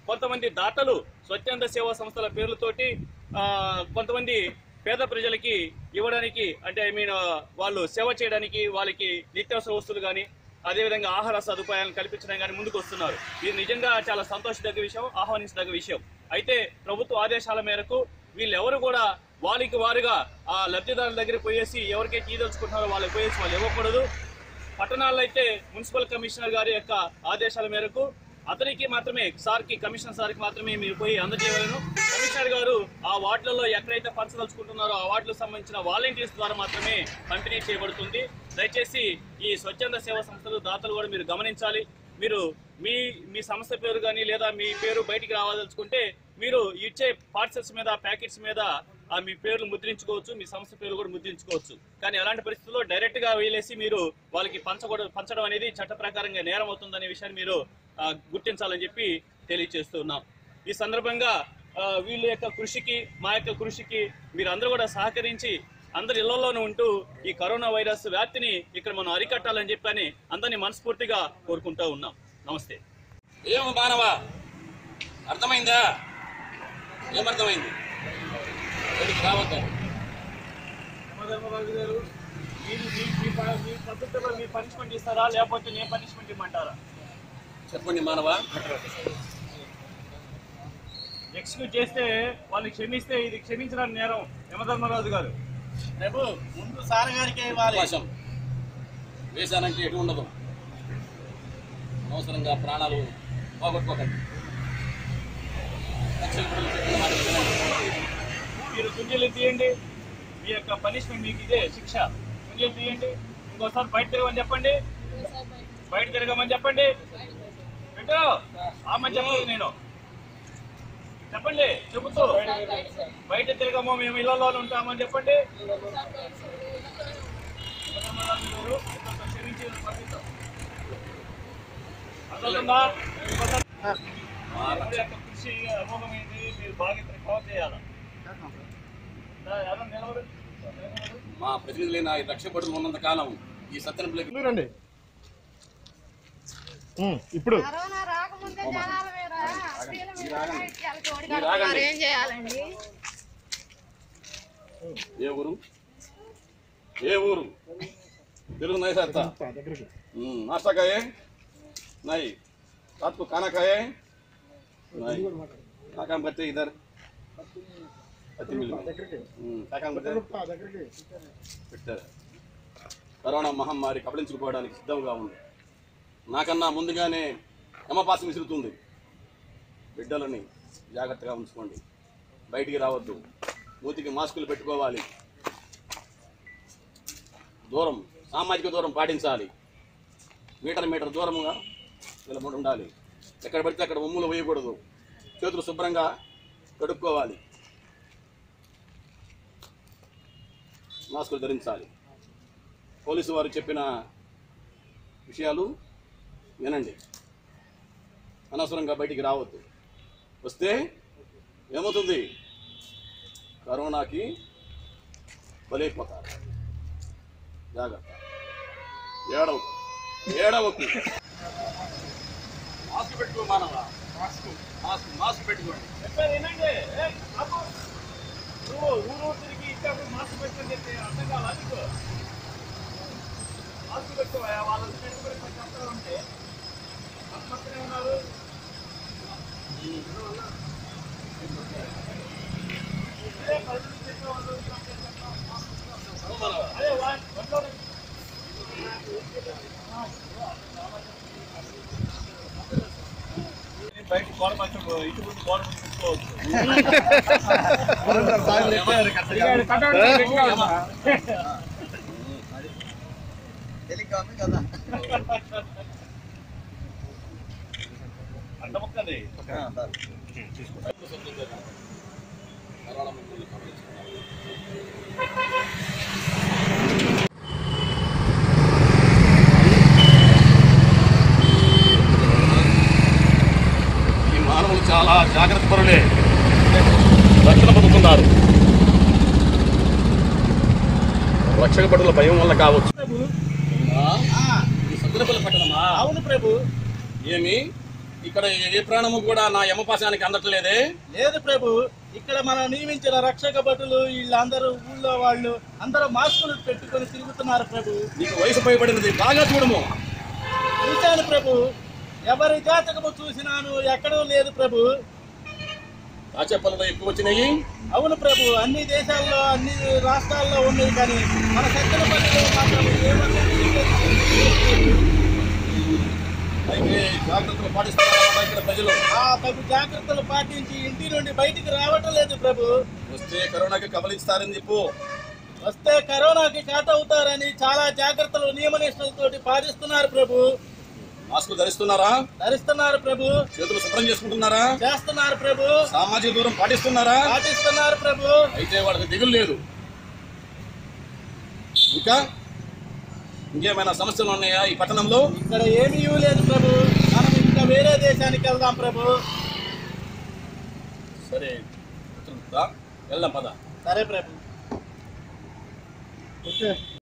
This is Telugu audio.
కొంతమంది దాతలు స్వచ్ఛంద సేవా సంస్థల పేర్లతోటి ఆ, కొంతమంది పేద ప్రజలకి ఇవ్వడానికి అంటే ఐ మీన్ వాళ్ళు సేవ చేయడానికి వాళ్ళకి నిత్యావసర వస్తువులు కానీ అదేవిధంగా ఆహార సదుపాయాలను కల్పించడం కానీ ముందుకు వస్తున్నారు ఇది నిజంగా చాలా సంతోషదగ్గ విషయం ఆహ్వానించదగ్గ విషయం అయితే ప్రభుత్వ ఆదేశాల మేరకు వీళ్ళెవరు కూడా వాళ్ళకి వారుగా ఆ లబ్ధిదారుల దగ్గరికి పోయేసి ఎవరికైతే ఈదలుచుకుంటున్నారో వాళ్ళకి పోయేసి వాళ్ళు ఇవ్వకూడదు పట్టణాల్లో అయితే మున్సిపల్ కమిషనర్ గారి యొక్క ఆదేశాల మేరకు అతనికి మాత్రమే సార్కి కమిషనర్ సార్కి మాత్రమే మీరు పోయి అందజేయగలను కమిషనర్ గారు ఆ వార్డులలో ఎక్కడైతే పంచదలుచుకుంటున్నారో ఆ వార్డులకు సంబంధించిన వాలంటీర్స్ ద్వారా మాత్రమే పంపిణీ చేయబడుతుంది దయచేసి ఈ స్వచ్ఛంద సేవా సంస్థలు దాతలు కూడా మీరు గమనించాలి మీరు మీ మీ సంస్థ పేరు కానీ లేదా మీ పేరు బయటికి రావాదలుచుకుంటే మీరు ఇచ్చే పార్సల్స్ మీద ప్యాకెట్స్ మీద ఆ మీ పేర్లు ముద్రించుకోవచ్చు మీ సంస్థ పేరు కూడా ముద్రించుకోవచ్చు కానీ అలాంటి పరిస్థితుల్లో డైరెక్ట్ గా వేలేసి మీరు వాళ్ళకి పంచకూడదు పంచడం అనేది చట్ట ప్రకారంగా నేరం అవుతుందనే విషయాన్ని మీరు ఆ, గుర్తించాలని చెప్పి తెలియజేస్తున్నాం ఈ సందర్భంగా ఆ, వీళ్ళ యొక్క కృషికి మా యొక్క కృషికి మీరు అందరూ కూడా సహకరించి అందరి ఇళ్లలోనూ ఉంటూ ఈ కరోనా వైరస్ వ్యాప్తిని ఇక్కడ మనం అరికట్టాలని చెప్పని అందరినీ మనస్ఫూర్తిగా కోరుకుంటూ ఉన్నాం నమస్తే ఏం మానవ అర్థమైందా ఏమర్థమైంది బయటికి రావద్దు యమధర్మరాజు గారు మీరు మీ- మీ ప- మీ పద్ధతిలో మీ పనిష్మెంట్ ఇస్తారా లేకపోతే నేను పనిష్మెంట్ ఇమ్మంటారా చెప్పండి మానవ ఎక్స్క్యూజ్ చేస్తే వాళ్ళని క్షమిస్తే ఇది క్షమించడానికి నేరం యమధర్మరాజు గారు ప్రభు ముందు సార్ గారికి ఇవ్వాలి అవకాశం వేశానంటే ఎటు ఉండదు అనవసరంగా ప్రాణాలు పోగొట్టుకోకండి రక్షణ బిడ్డలు చెప్పిన మాట వినండి. మీరు కుంజలు తీయండి మీ యొక్క పనిష్మెంట్ మీకు ఇదే శిక్ష కుంజలు తీయండి ఇంకోసారి బయట తిరగమని చెప్పండి బయట తిరగమని చెప్పండి పెట్టు ఆమె చెప్పదు నేను చెప్పండి చెబుతూ బయట తిరగమో మేము ఇళ్లలో ఉంటామని చెప్పండి మీరు ఇంకొక క్షమించి పంపిస్తాం. అర్థమవుతుందా? ఇంకోసారి ఎవరి యొక్క కృషి అమోఘమైంది మీరు బాగా ఇక్కడ కవర్ చేయాలి ఎవరు నిలవరు మా ప్రతినిధులైన ఈ రక్షపడులు ఉన్నంత కాలం ఈ సత్యన పిల్లకి రండి ఇప్పుడు కరోనా రాకముందే జనాల మీద స్త్రీల మీద అఘాయిత్యాలు చోటు మీరు కడుతున్నారు. ఆగండి. ఏం చేయాలండి ఏ ఊరు ఏ ఊరు తెలుగు నై సత్తా దగ్గరికి हम्म, नाश्ता खाए नहीं रात को खाना खाए नहीं क्या काम करते हैं इधर अति मिल में हम्म, क्या काम करते हैं దగ్గరికి పెట్టారు కరోనా మహమ్మారి కబలించుకుపోవడానికి సిద్ధంగా ఉంది నాకన్నా ముందుగానే యమపాసం విసురుతుంది బిడ్డలని జాగ్రత్తగా ఉంచుకోండి బయటికి రావద్దు మూతికి మాస్కులు పెట్టుకోవాలి దూరం సామాజిక దూరం పాటించాలి మీటర్ మీటర్ దూరముగా నిలబడి ఉండాలి ఎక్కడ పడితే అక్కడ ఉమ్ములు వేయకూడదు చేతులు శుభ్రంగా కడుక్కోవాలి మాస్కులు ధరించాలి పోలీసు వారు చెప్పిన విషయాలు వినండి అనవసరంగా బయటికి రావద్దు వస్తే ఏమవుతుంది కరోనాకి బలైపోతారు జాగ్రత్త ఏడవకు ఏడవకు మాస్క్ పెట్టుకో మానవ మాస్క్ మాస్క్ మాస్క్ పెట్టుకోండి చెప్పేది వినండి ఏ, ఆపు. నువ్వు ఊరు ఊరు తిరిగి ఇచ్చేప్పుడు మాస్క్ పెట్టుకొని చెప్పి అర్థం కాదా నీకు మాస్క్ పెట్టుకోవా వాళ్ళు పెట్టుకుని కొంచెం అర్థం ఉంటే మాస్క్ పక్కనే ఉన్నారు ఇదే పరిస్థితి చెప్పేవాళ్ళు మానవ అదే వా- ఒంట్లో బయట గోడ కొంచెం ఇటు ముందు గోడ ముందు తీసుకోవచ్చు అంటముక్కది కరోనా మిమ్మల్ని కబలించుకున్నారు. ఈ మానవులు చాలా జాగ్రత్త పరులే రక్షణ పొందుతున్నారు రక్షక పడుల భయం వల్ల కావచ్చు ఈ సత్తులపల్లి పట్టణమా అవును ప్రభు ఏమి ఇక్కడ ఏ ప్రాణము కూడా నా యమపాశానికి అందట్లేదే లేదు ప్రభు ఇక్కడ మనం నియమించిన రక్షక భటులు వీళ్ళందరూ ఊళ్ళో వాళ్ళు అందరూ మాస్కులు పెట్టుకొని తిరుగుతున్నారు ప్రభు నీకు వయసు పైబడినది బాగా చూడము చూశాను ప్రభు ఎవరి జాతకము చూసినాను ఎక్కడూ లేదు ప్రభు రాచపల్లిలో ఎక్కువ వచ్చినాయి అవును ప్రభు అన్ని దేశాల్లో అన్ని రాష్ట్రాల్లో ఉన్నాయి కానీ మన సత్తెనపల్లిలో మాత్రం ఏమన్నది లేదు. అయితే జాగ్రత్తలు పాటిస్తున్నారన్నమాట ఇక్కడ ప్రజలు ఆ తగు జాగ్రత్తలు పాటించి ఇంటి నుండి బయటికి రావటం లేదు ప్రభు వస్తే కరోనాకి కబలిస్తారని చెప్పు వస్తే కరోనాకి అవుతారని చాలా జాగ్రత్తలు నియమనిష్టలతోటి పాటిస్తున్నారు ప్రభు మాస్కులు ధరిస్తున్నారా ధరిస్తున్నారు ప్రభు చేతులు శుభ్రం చేసుకుంటున్నారా చేస్తున్నారు ప్రభు సామాజిక దూరం పాటిస్తున్నారా పాటిస్తున్నారు ప్రభు అయితే వాళ్ళకి దిగులు లేదు ఇంకా ఇంకేమైనా సమస్యలు ఉన్నాయా ఈ పట్టణంలో ఇక్కడ ఏమీ లేదు ప్రభు మనం ఇంకా వేరే దేశానికి వెళ్దాం ప్రభు సరే రా, వెళ్దాం పద సరే ప్రభు